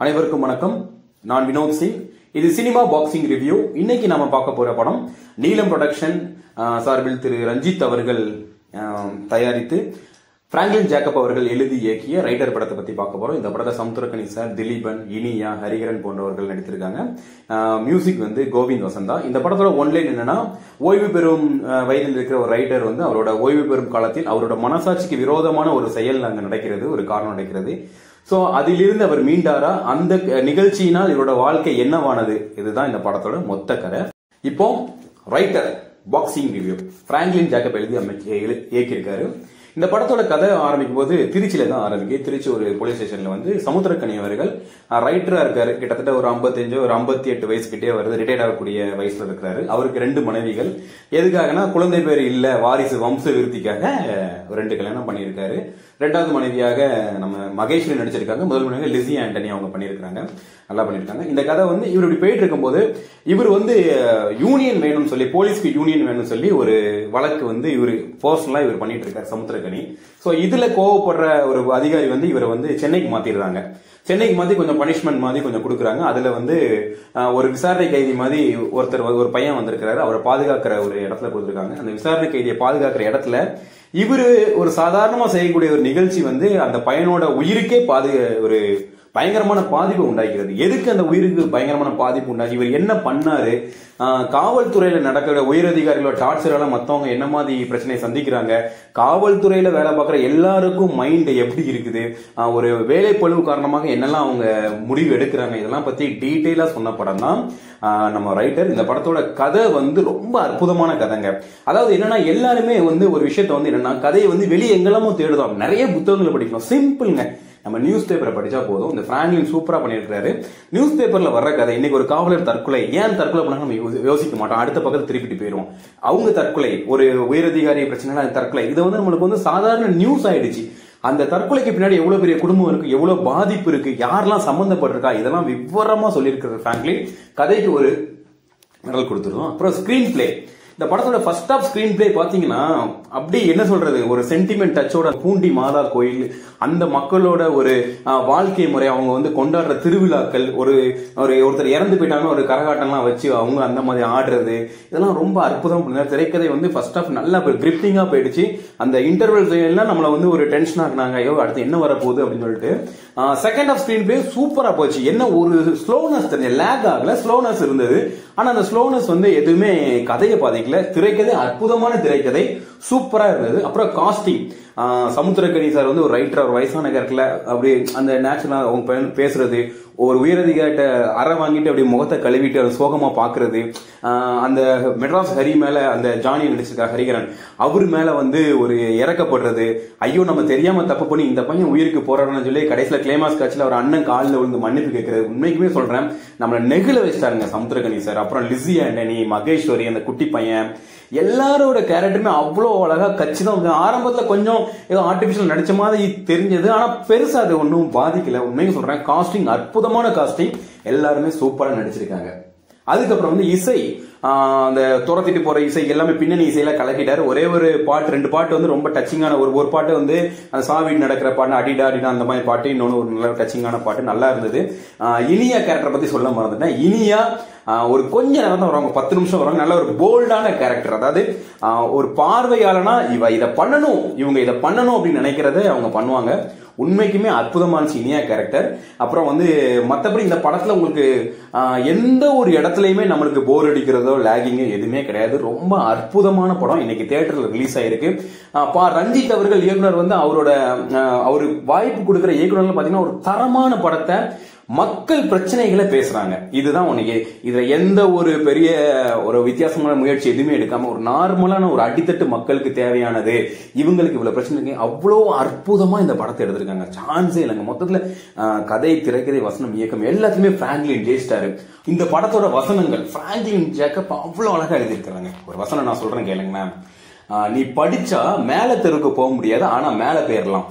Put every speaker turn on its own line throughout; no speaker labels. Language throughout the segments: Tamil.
அனைவருக்கும் வணக்கம் நான் வினோத் சிங் இது சினிமா பாக்ஸிங் ரிவ்யூ இன்னைக்கு நாம பார்க்க போற படம் நீலம் ப்ரொடக்ஷன் ஆஹ், சார்பில் திரு ரஞ்சித் அவர்கள் ஆஹ், தயாரித்து பிராங்க்லின் ஜேக்கப் அவர்கள் எழுதி இயக்கிய ரைட்டர் படத்தை பத்தி பார்க்க போறோம் இந்த படத்தை சமுத்திரக்கனி சார் திலீபன் இனியா ஹரிஹரன் போன்றவர்கள் நடித்திருக்காங்க மியூசிக் வந்து கோவிந்த் வசந்தா இந்த படத்தோட ஒன்லைன் என்னன்னா ஓய்வு பெறும் ஆஹ், வயதில் இருக்கிற ஒரு ரைட்டர் வந்து அவரோட ஓய்வு பெறும் காலத்தில் அவரோட மனசாட்சிக்கு விரோதமான ஒரு செயல் அங்க நடக்கிறது ஒரு காரணம் நடக்கிறது சோ அதிலிருந்து அவர் மீண்டாரா அந்த நிகழ்ச்சியினால் இவரோட வாழ்க்கை என்னவானது இதுதான் இந்த படத்தோட மொத்த கதை இப்போ writer boxing review Franklin Jacob எழுதி அமைக்க எழு- இயக்கியிருக்காரு இந்த படத்தோட கதை ஆரம்பிக்கும் போது திருச்சியில தான் ஆரம்பிக்கும் திருச்சி ஒரு போலீஸ் ஸ்டேஷன்ல வந்து சமுத்திரக்கனி அவர்கள் ரைட்டரா இருக்காரு கிட்டத்தட்ட ஒரு 55 ஒரு 58 எட்டு வயசு கிட்டே வருது ரிட்டையர்ட் ஆகக்கூடிய வயசுல இருக்கிறாரு அவருக்கு ரெண்டு மனைவிகள் எதுக்காகனா குழந்தை பேர் இல்ல வாரிசு வம்ச விருத்திக்காக ரெண்டு கல்யாணம் பண்ணியிருக்காரு ரெண்டாவது மனைவியாக நம்ம மகேஸ்வரி நடிச்சிருக்காங்க முதல் மனைவி லிசி ஆண்டனி அவங்க பண்ணியிருக்காங்க நல்லா பண்ணியிருக்காங்க இந்த கதை வந்து இவர் இப்படி போயிட்டு இருக்கும்போது இவர் வந்து யூனியன் வேணும்னு சொல்லி போலீஸ்க்கு யூனியன் வேணும்னு சொல்லி ஒரு வழக்கு வந்து இவர் பர்சனலா இவர் பண்ணிட்டு இருக்காரு சமுத்திரக்கனி சோ இதுல கோவப்படுற ஒரு அதிகாரி வந்து இவரை வந்து சென்னைக்கு மாத்திடுறாங்க சென்னைக்கு மாதிரி கொஞ்சம் பனிஷ்மெண்ட் மாதிரி கொஞ்சம் கொடுக்குறாங்க அதுல வந்து அஹ், ஒரு விசாரணை கைதி மாதிரி ஒருத்தர் ஒரு பையன் வந்திருக்கிறாரு அவரை பாதுகாக்கிற ஒரு இடத்துல கொடுத்துருக்காங்க அந்த விசாரணை கைதியை பாதுகாக்கிற இடத்துல இவரு ஒரு சாதாரணமா செய்யக்கூடிய ஒரு நிகழ்ச்சி வந்து அந்த பையனோட உயிருக்கே பாது ஒரு பயங்கரமான பாதிப்பு உண்டாகிறது எதுக்கு அந்த உயிருக்கு பயங்கரமான பாதிப்பு உண்டாகி இவர் என்ன பண்ணாரு ஆஹ், காவல்துறையில நடக்கிற உயரதிகாரிகளோட டார்ச்சரால மத்தவங்க என்ன மாதிரி பிரச்சனையை சந்திக்கிறாங்க காவல்துறையில வேலை பார்க்குற எல்லாருக்கும் மைண்ட் எப்படி இருக்குது ஆஹ், ஒரு வேலை பழுவு காரணமாக என்னெல்லாம் அவங்க முடிவு எடுக்கிறாங்க இதெல்லாம் பத்தி டீட்டெயிலா சொன்ன படம் தான் ஆஹ், நம்ம ரைட்டர் இந்த படத்தோட கதை வந்து ரொம்ப அற்புதமான கதைங்க அதாவது என்னன்னா எல்லாருமே வந்து ஒரு விஷயத்த வந்து என்னன்னா கதையை வந்து வெளியே எங்கெல்லாமோ தேடுதோம் நிறைய புத்தகங்களை படிக்கணும் சிம்பிள்ங்க நம்ம நியூஸ் பேப்பரை படிச்சா போதும் இந்த பிராங்க்லின் சூப்பரா பண்ணியிருக்காரு நியூஸ் பேப்பர்ல வர்ற கதை இன்னைக்கு ஒரு காவலர் தற்கொலை ஏன் தற்கொலை பண்ணாங்க நம்ம யோசி- யோசிக்க மாட்டோம் அடுத்த பக்கத்து திருப்பிட்டு போயிருவோம் அவங்க தற்கொலை ஒரு உயரதிகாரி பிரச்சனை அது தற்கொலை இது வந்து நம்மளுக்கு வந்து சாதாரண நியூஸ் ஆயிடுச்சு அந்த தற்கொலைக்கு பின்னாடி எவ்வளவு பெரிய குடும்பம் இருக்கு எவ்வளவு பாதிப்பு இருக்கு யாரெல்லாம் சம்பந்தப்பட்டிருக்கா இதெல்லாம் விவரமா சொல்லியிருக்கிறது பிராங்க்லின் கதைக்கு ஒரு மெடல் கொடுத்துருவோம் அப்புறம் ஸ்கிரீன் பிளே இந்த படத்தோட ஃபர்ஸ்ட் ஆஃப் ஸ்கிரீன் பிளே பாத்தீங்கன்னா அப்படி என்ன சொல்றது ஒரு சென்டிமெண்ட் டச்சோட பூண்டி மாதா கோயில் அந்த மக்களோட ஒரு ஆஹ், வாழ்க்கை முறை அவங்க வந்து கொண்டாடுற திருவிழாக்கள் ஒரு ஒரு ஒருத்தர் இறந்து போயிட்டாங்கன்னா ஒரு கரகாட்டம்லாம் வச்சு அவங்க அந்த மாதிரி ஆடுறது இதெல்லாம் ரொம்ப அற்புதம் பண்ணாரு. திரைக்கதை வந்து ஃபர்ஸ்ட் ஆஃப் நல்லா கிரிப்டிங்கா போயிடுச்சு அந்த இன்டர்வல் எல்லாம் நம்மள வந்து ஒரு டென்ஷன் ஆக்குனாங்க ஐயோ அடுத்து என்ன வரப்போகுது அப்படின்னு சொல்லிட்டு செகண்ட் ஆஃப் ஸ்கிரீன் பிளே சூப்பரா போச்சு என்ன ஒரு ஸ்லோனஸ் தெரிஞ்ச லேக் ஆகல ஸ்லோனஸ் இருந்தது ஆனா அந்த ஸ்லோனஸ் வந்து எதுவுமே கதையை பாதிக்கல திரைக்கதை அற்புதமான திரைக்கதை சூப்பரா இருந்தது அப்புறம் காஸ்டிங் சமுத்திரக்கனி சார் வந்து ஒரு ரைட்டர் ஒரு வயசான கேரக்டர்ல அப்படி அந்த நேச்சுரலா அவங்க பே- பேசுறது ஒரு உயரதிகாரிட்ட அறை வாங்கிட்டு அப்படி முகத்தை கழுவிட்டு அது சோகமா பாக்குறது ஆஹ் அந்த மெட்ராஸ் ஹரி மேல அந்த ஜானி நடிச்சிருக்க ஹரிகரன் அவர் மேல வந்து ஒரு இறக்கப்படுறது ஐயோ நம்ம தெரியாம தப்பு பண்ணி இந்த பையன் உயிருக்கு போறான்னு சொல்லி கடைசியில கிளைமாஸ் காட்சியில அவர் அண்ணன் காலில் விழுந்து மன்னிப்பு கேட்கறது உண்மைக்குமே சொல்றேன் நம்மள நெகிழ வச்சிட்டாருங்க சமுத்திரகனி சார் அப்புறம் லிஸி ஆண்டனி மகேஸ்வரி அந்த குட்டி பையன் எல்லாரோட கேரக்டருமே அவ்வளோ அழகா கச்சிதம் வந்து ஆரம்பத்துல கொஞ்சம் ஏதோ ஆர்டிபிஷியல் நடிச்ச மாதிரி தெரிஞ்சது ஆனா பெருசா அது ஒன்றும் பாதிக்கல உண்மையும் சொல்றேன் காஸ்டிங் அற்புதமான காஸ்டிங் எல்லாருமே சூப்பரா நடிச்சிருக்காங்க அதுக்கப்புறம் வந்து இசை ஆஹ் அந்த துரத்திட்டு போற இசை எல்லாமே பின்னணி இசையில கலக்கிட்டாரு ஒரே ஒரு பாட்டு ரெண்டு பாட்டு வந்து ரொம்ப டச்சிங்கான ஒரு ஒரு பாட்டு வந்து அந்த சாவி நடக்கிற பாட்டு அடிடா அடிடா அந்த மாதிரி பாட்டு இன்னொன்று ஒரு நல்ல டச்சிங்கான பாட்டு நல்லா இருந்தது ஆஹ் இனியா கேரக்டர் பத்தி சொல்ல மறந்துட்டேன் இனியா ஆஹ் ஒரு கொஞ்ச நேரம் தான் வருவாங்க பத்து நிமிஷம் வருவாங்க நல்ல ஒரு போல்டான கேரக்டர் அதாவது ஆஹ் ஒரு பார்வையாளனா இவ இதை பண்ணணும் இவங்க இதை பண்ணணும் அப்படின்னு நினைக்கிறத அவங்க பண்ணுவாங்க உண்மைக்குமே அற்புதமான இனியா கேரக்டர் அப்புறம் வந்து மற்றபடி இந்த படத்துல உங்களுக்கு ஆஹ், எந்த ஒரு இடத்துலயுமே நம்மளுக்கு போர் அடிக்கிறதோ லேகிங் எதுவுமே கிடையாது ரொம்ப அற்புதமான படம் இன்னைக்கு தியேட்டர்ல ரிலீஸ் ஆயிருக்கு ஆஹ், பா ரஞ்சித் அவர்கள் இயக்குனர் வந்து அவரோட ஆஹ், அவரு வாய்ப்பு கொடுக்கிற இயக்குனர்ல பாத்தீங்கன்னா ஒரு தரமான படத்தை மக்கள் பிரச்சனைகளை பேசுறாங்க இதுதான் உனக்கு இதுல எந்த ஒரு பெரிய ஒரு வித்தியாசமான முயற்சி எதுவுமே எடுக்காம ஒரு நார்மலான ஒரு அடித்தட்டு மக்களுக்கு தேவையானது இவங்களுக்கு இவ்வளவு பிரச்சனை இருக்கு அவ்வளோ அற்புதமா இந்த படத்தை எடுத்திருக்காங்க சான்ஸே இல்லைங்க மொத்தத்துல ஆஹ், கதை திரைக்கதை வசனம் இயக்கம் எல்லாத்தையுமே பிராங்க்லின் ஜெயிச்சிட்டாரு இந்த படத்தோட வசனங்கள் பிராங்க்லின் ஜேக்கப் அவ்வளவு அழகா எழுதியிருக்கிறாங்க ஒரு வசனம் நான் சொல்றேன் கேளுங்களேன் ஆஹ், நீ படிச்சா மேல தெருவுக்கு போக முடியாது ஆனா மேல போயிடலாம்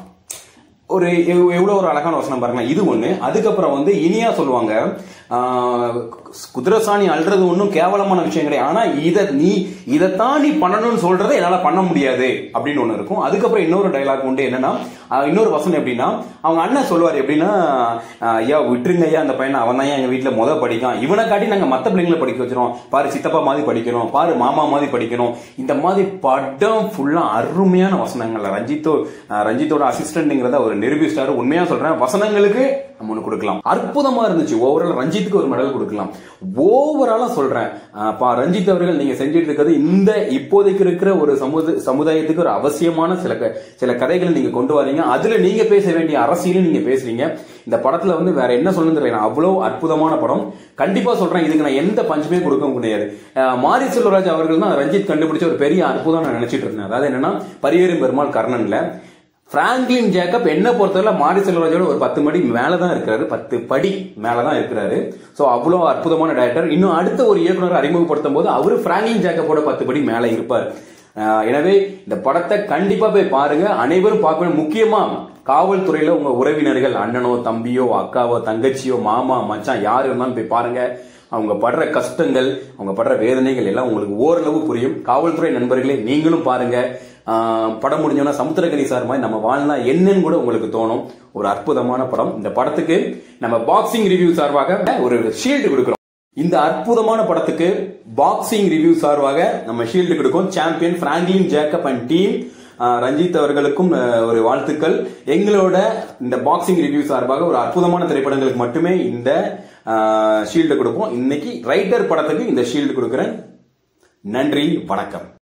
ஒரு எவ்- எவ்வளவு ஒரு அழகான வசனம் பாருங்க இது ஒண்ணு அதுக்கப்புறம் வந்து இனியா சொல்லுவாங்க ஆஹ், குதிரசாணி அல்றது ஒன்றும் கேவலமான விஷயம் கிடையாது ஆனா இத நீ இதைத்தான் நீ பண்ணணும்னு சொல்றதை என்னால பண்ண முடியாது அப்படின்னு ஒண்ணு இருக்கும் அதுக்கப்புறம் இன்னொரு டைலாக் உண்டு என்னன்னா ஆஹ் இன்னொரு வசனம் எப்படின்னா அவங்க அண்ணன் சொல்லுவார் எப்படின்னா ஆஹ் ஐயா விட்டுருங்க ஐயா அந்த பையனை அவன் தான் எங்க வீட்டுல முத படிக்கான் இவனை காட்டி நாங்க மத்த பிள்ளைங்களை படிக்க வச்சிரும் பாரு சித்தப்பா மாதிரி படிக்கணும் பாரு மாமா மாதிரி படிக்கணும் இந்த மாதிரி படம் ஃபுல்லா அருமையான வசனங்கள் ரஞ்சித்தோ ஆஹ் ரஞ்சித்தோட அசிஸ்டன்ட்ங்கிறத ஒரு நிரூபிச்சிட்டாரு உண்மையா சொல்றேன் வசனங்களுக்கு நம்ம ஒண்ணு கொடுக்கலாம் அற்புதமா இருந்துச்சு ஓவரால் ரஞ்சித்துக்கு ஒரு மெடல் கொடுக்கலாம் ஓவராலா சொல்றேன் ஆஹ் பா ரஞ்சித் அவர்கள் நீங்க செஞ்சுட்டு இருக்கிறது இந்த இப்போதைக்கு இருக்கிற ஒரு சமுத சமுதாயத்துக்கு ஒரு அவசியமான சில க- சில கதைகளை நீங்க கொண்டு வரீங்க அதுல நீங்க பேச வேண்டிய அரசியலும் நீங்க பேசுறீங்க இந்த படத்துல வந்து வேற என்ன சொல்லணும் தெரியல அவ்வளவு அற்புதமான படம் கண்டிப்பா சொல்றேன் இதுக்கு நான் எந்த பஞ்சுமே கொடுக்க முடியாது ஆஹ் மாரி செல்வராஜ் அவர்கள் தான் ரஞ்சித் கண்டுபிடிச்ச ஒரு பெரிய அற்புதம் நான் நினைச்சிட்டு இருந்தேன் அதாவது என்னன்னா பரியேறும் பெருமாள் கர்ணன்ல பிராங்க்லின் ஜேக்கப் என்ன பொறுத்தவரை மாரி செல்வராஜோட ஒரு பத்து மடி மேல தான் இருக்கிறாரு பத்து படி மேல தான் இருக்கிறாரு சோ அவ்வளவு அற்புதமான டைரக்டர் இன்னும் அடுத்த ஒரு இயக்குனர் அறிமுகப்படுத்தும் போது அவரு பிராங்க்லின் ஜேக்கப்போட பத்து படி மேல இருப்பார் ஆஹ் எனவே இந்த படத்தை கண்டிப்பா போய் பாருங்க அனைவரும் பார்க்கணும் முக்கியமா காவல்துறையில உங்க உறவினர்கள் அண்ணனோ தம்பியோ அக்காவோ தங்கச்சியோ மாமா மச்சான் யார் இருந்தாலும் போய் பாருங்க அவங்க படுற கஷ்டங்கள் அவங்க படுற வேதனைகள் எல்லாம் உங்களுக்கு ஓரளவு புரியும் காவல்துறை நண்பர்களே நீங்களும் பாருங்க ஆஹ் படம் முடிஞ்சோன்னா சமுத்திரகனி சார் மாதிரி நம்ம வாழ்னா என்னன்னு கூட உங்களுக்கு தோணும் ஒரு அற்புதமான படம் இந்த படத்துக்கு நம்ம பாக்ஸிங் ரிவ்யூ சார்பாக ஒரு ஷீல்டு கொடுக்கிறோம் இந்த அற்புதமான படத்துக்கு பாக்ஸிங் ரிவ்யூ சார்பாக நம்ம ஷீல்டு கொடுக்கும் champion Franklin Jacob and team Ranjith அவர்களுக்கும் அஹ், ஒரு வாழ்த்துக்கள் எங்களோட இந்த பாக்ஸிங் ரிவ்யூ சார்பாக ஒரு அற்புதமான திரைப்படங்களுக்கு மட்டுமே இந்த ஷீல்டு கொடுப்போம் இன்னைக்கு ரைட்டர் படத்துக்கு இந்த ஷீல்டு கொடுக்கிறேன் நன்றி வணக்கம்